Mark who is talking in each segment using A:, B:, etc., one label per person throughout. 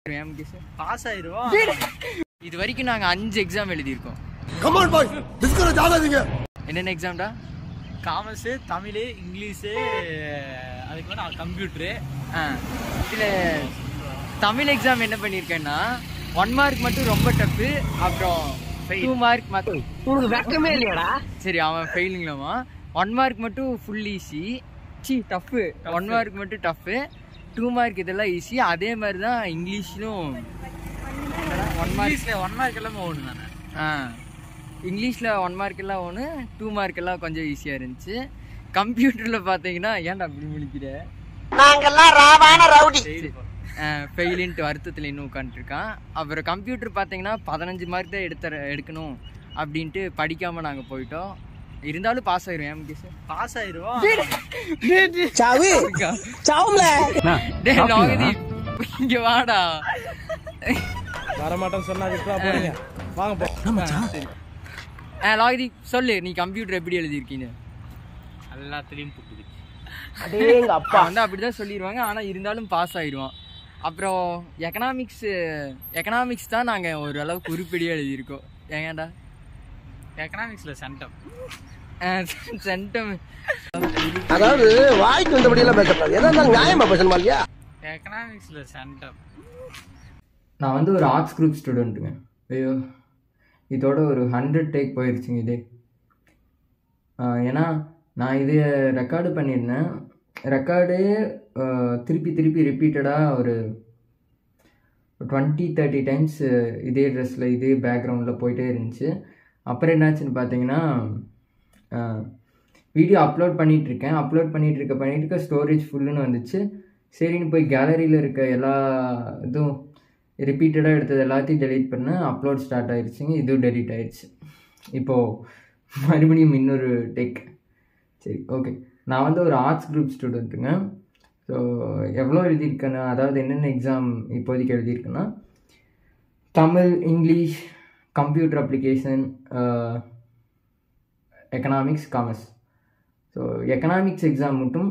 A: pass ஆயிரும்
B: இது வரைக்கும் நாங்க அஞ்சு எக்ஸாம் எழுதியிருக்கோம்
C: கமான் பாய் டிஸ்கரேஜ் ஆகாதீங்க
B: என்னென்ன எக்ஸாம்டா
A: காமர்ஸ் தமிழ் இங்கிலீஷு அதுக்கு நான் கம்ப்யூட்டரு
B: ஆ இதுல தமிழ் எக்ஸாம் என்ன பண்ணியிருக்கேன்னா ஒன் மார்க் மட்டும் ரொம்ப டஃப்பு அப்புறம் டூ மார்க் மட்டும்
D: உனக்கு வெக்கமே இல்லையாடா
B: சரி அவன் ஃபெயிலிங்லமா ஒன் மார்க் மட்டும் ஃபுல் ஈஸி சி டஃப்பு ஒன் மார்க் மட்டும் டஃப்பு டூ மார்க் இதெல்லாம் ஈஸி அதே மாதிரி தான் இங்கிலீஷ்லும் ஒன் மார்க்
A: இங்கிலீஷில் ஒன் மார்க் எல்லாமே ஒன்று தானே
B: ஆ இங்கிலீஷில் ஒன் மார்க் எல்லாம் ஒன்று டூ மார்க் எல்லாம் கொஞ்சம் ஈஸியாக இருந்துச்சு கம்ப்யூட்டரில் பார்த்தீங்கன்னா ஏன்டா அப்படி முடிக்கிற
D: நாங்கெல்லாம் ராவான ரவுடி
B: ஃபெயிலின்ட்டு வருத்தத்தில் இன்னும் உட்காந்துருக்கான் அப்புறம் கம்ப்யூட்டர் பார்த்தீங்கன்னா பதினஞ்சு மார்க் தான் எடுத்த எடுக்கணும் அப்படின்ட்டு படிக்காமல் நாங்கள் போயிட்டோம் இருந்தாலும் பாஸ் ஆயிரும் ஏன் கேஸ்
A: பாஸ் ஆயிரும்
D: சாவு சாவும்ல
B: டேய் நாகதீப் இங்க வாடா
A: வரமாட்டேன்னு சொன்னா விட்டுறா போறீங்க வாங்க போ
B: ஆ லாகதீப் சொல்லு நீ கம்ப்யூட்டர் எப்படி எழுதியிருக்கீங்க
A: எல்லாத்துலேயும் புட்டுது
D: அடேங்க அப்பா
B: அவன் வந்து அப்படிதான் சொல்லிடுவாங்க ஆனால் இருந்தாலும் பாஸ் ஆயிடுவான் அப்புறம் எக்கனாமிக்ஸ் எக்கனாமிக்ஸ் தான் நாங்கள் ஓரளவுக்கு உருப்படியாக எழுதியிருக்கோம் ஏங்கடா
A: எக்கனாமிக்ஸில் சென்டம்
B: சென்டம்
D: அதாவது வாய்க்கு வந்தபடி எல்லாம் பேசக்கூடாது எதா இருந்தாலும் நியாயமா பேசணுமா இல்லையா
A: எக்கனாமிக்ஸில் சென்டம்
B: நான் வந்து ஒரு ஆர்ட்ஸ் குரூப் ஸ்டூடெண்ட்டுங்க ஐயோ இதோட ஒரு ஹண்ட்ரட் டேக் போயிடுச்சுங்க இது ஆஹ் ஏன்னா நான் இது ரெக்கார்டு பண்ணியிருந்தேன் ரெக்கார்டு திருப்பி திருப்பி ரிப்பீட்டடாக ஒரு டுவெண்ட்டி தேர்ட்டி டைம்ஸ் இதே ட்ரெஸ்ஸில் இதே பேக்ரவுண்டில் போயிட்டே இருந்துச்சு அப்புறம் என்னாச்சுன்னு பார்த்தீங்கன்னா வீடியோ அப்லோட் பண்ணிகிட்ருக்கேன் அப்லோட் பண்ணிகிட்டு இருக்க பண்ணிட்டு இருக்க ஸ்டோரேஜ் ஃபுல்லுன்னு வந்துச்சு சரின்னு போய் கேலரியில் இருக்க எல்லா இதுவும் ரிப்பீட்டடாக எடுத்தது எல்லாத்தையும் டெலீட் பண்ணேன் அப்லோட் ஸ்டார்ட் ஆயிடுச்சுங்க இதுவும் டெலீட் ஆயிடுச்சு இப்போது மறுபடியும் இன்னொரு டெக் சரி ஓகே நான் வந்து ஒரு ஆர்ட்ஸ் குரூப் ஸ்டூடெண்ட்டுங்க ஸோ எவ்வளோ எழுதியிருக்கேன்னா அதாவது என்னென்ன எக்ஸாம் இப்போதைக்கு எழுதியிருக்கேன்னா Tamil English computer application economics commerce so economics exam மட்டும்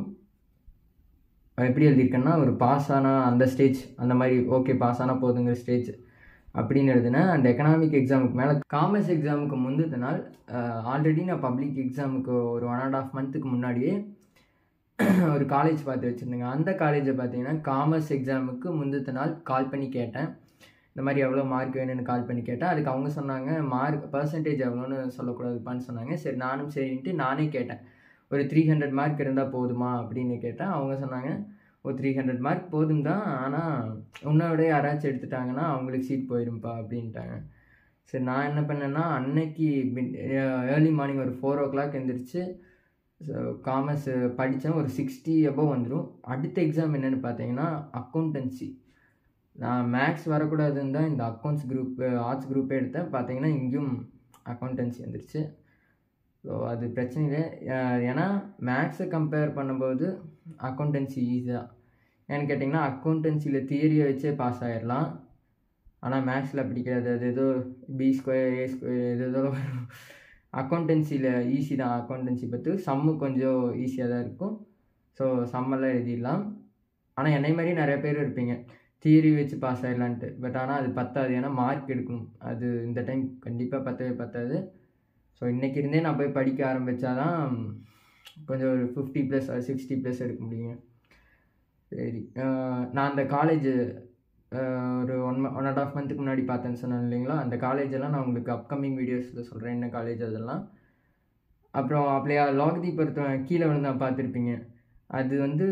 B: எப்படி எழுதியிருக்கேன்னா ஒரு பாஸ் ஆனால் அந்த ஸ்டேஜ் அந்த மாதிரி ஓகே பாஸ் ஆனால் போதுங்கிற ஸ்டேஜ் அப்படின்னு எழுதினேன் அந்த எக்கனாமிக் எக்ஸாமுக்கு மேலே காமர்ஸ் எக்ஸாமுக்கு முந்தின நாள் ஆல்ரெடி நான் பப்ளிக் எக்ஸாமுக்கு ஒரு ஒன் அண்ட் ஆஃப் மந்த்துக்கு முன்னாடியே ஒரு காலேஜ் பார்த்து வச்சுருந்தேங்க அந்த காலேஜை பார்த்தீங்கன்னா காமர்ஸ் எக்ஸாமுக்கு முந்தின நாள் கால் பண்ணி கேட்டேன் இந்த மாதிரி எவ்வளோ மார்க் வேணும்னு கால் பண்ணி கேட்டேன் அதுக்கு அவங்க சொன்னாங்க மார்க் பர்சன்டேஜ் எவ்வளோன்னு சொல்லக்கூடாதுப்பான்னு சொன்னாங்க சரி நானும் சரின்ட்டு நானே கேட்டேன் ஒரு த்ரீ ஹண்ட்ரட் மார்க் இருந்தால் போதுமா அப்படின்னு கேட்டேன் அவங்க சொன்னாங்க ஒரு த்ரீ ஹண்ட்ரட் மார்க் போதும் தான் ஆனால் உன்னோட யாராச்சும் எடுத்துட்டாங்கன்னா அவங்களுக்கு சீட் போயிடும்ப்பா அப்படின்ட்டாங்க சரி நான் என்ன பண்ணேன்னா அன்னைக்கு ஏர்லி மார்னிங் ஒரு ஃபோர் ஓ கிளாக் எழுந்திரிச்சு ஸோ காமர்ஸ் படித்தேன் ஒரு சிக்ஸ்டி அபவ் வந்துடும் அடுத்த எக்ஸாம் என்னென்னு பார்த்தீங்கன்னா அக்கௌண்டன்சி நான் மேக்ஸ் வரக்கூடாதுன்னு தான் இந்த அக்கௌண்ட்ஸ் குரூப் ஆர்ட்ஸ் குரூப்பே எடுத்தேன் பார்த்தீங்கன்னா இங்கேயும் அக்கௌண்டன்சி வந்துருச்சு ஸோ அது பிரச்சனை இல்லை அஹ் ஏன்னா மேக்ஸை கம்பேர் பண்ணும்போது அக்கௌண்டன்சி ஈஸி தான் ஏன்னு கேட்டிங்கன்னா அக்கௌண்டன்சியில் தியரியை வச்சே பாஸ் ஆகிடலாம் ஆனால் மேக்ஸில் அப்படி கிடையாது அது ஏதோ பி ஸ்கொயர் ஏ ஸ்கொயர் எது ஏதோ வரும் அக்கௌண்டன்சியில் ஈஸி தான் அக்கௌண்டன்சி பற்றி சம்மு கொஞ்சம் ஈஸியாக தான் இருக்கும் ஸோ சம்மெல்லாம் எழுதிடலாம் ஆனால் என்னை மாதிரி நிறைய பேர் இருப்பீங்க தியரி வச்சு பாஸ் ஆகிடலான்ட்டு பட் ஆனால் அது பத்தாது ஏன்னா மார்க் எடுக்கணும் அது இந்த டைம் கண்டிப்பாக பத்தவே பத்தாது ஸோ இன்றைக்கி இருந்தே நான் போய் படிக்க ஆரம்பித்தாதான் கொஞ்சம் ஒரு ஃபிஃப்டி ப்ளஸ் சிக்ஸ்டி ப்ளஸ் எடுக்க முடியுங்க சரி அஹ் நான் அந்த காலேஜ் ஒரு ஒன் ஒன் அண்ட் ஆஃப் மந்த்துக்கு முன்னாடி பார்த்தேன்னு சொன்னேன் இல்லைங்களா அந்த காலேஜ் எல்லாம் நான் உங்களுக்கு அப்கமிங் வீடியோஸில் சொல்கிறேன் என்ன காலேஜ் அதெல்லாம் அப்புறம் அப்படியே லாக்தீப் ஒருத்தன் கீழே விழுந்தான் பார்த்துருப்பீங்க அது வந்து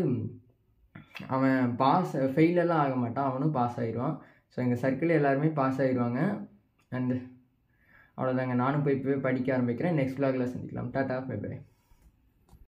B: அவன் பாஸ் ஃபெயிலெல்லாம் ஆக மாட்டான் அவனும் பாஸ் ஆயிடுவான் ஸோ எங்கள் சர்க்கிள் எல்லாருமே பாஸ் ஆயிடுவாங்க அண்டு அவ்வளோதாங்க நானும் போய் போய் படிக்க ஆரம்பிக்கிறேன் நெக்ஸ்ட் vlogல சந்திக்கலாம் டாட்டா பை பை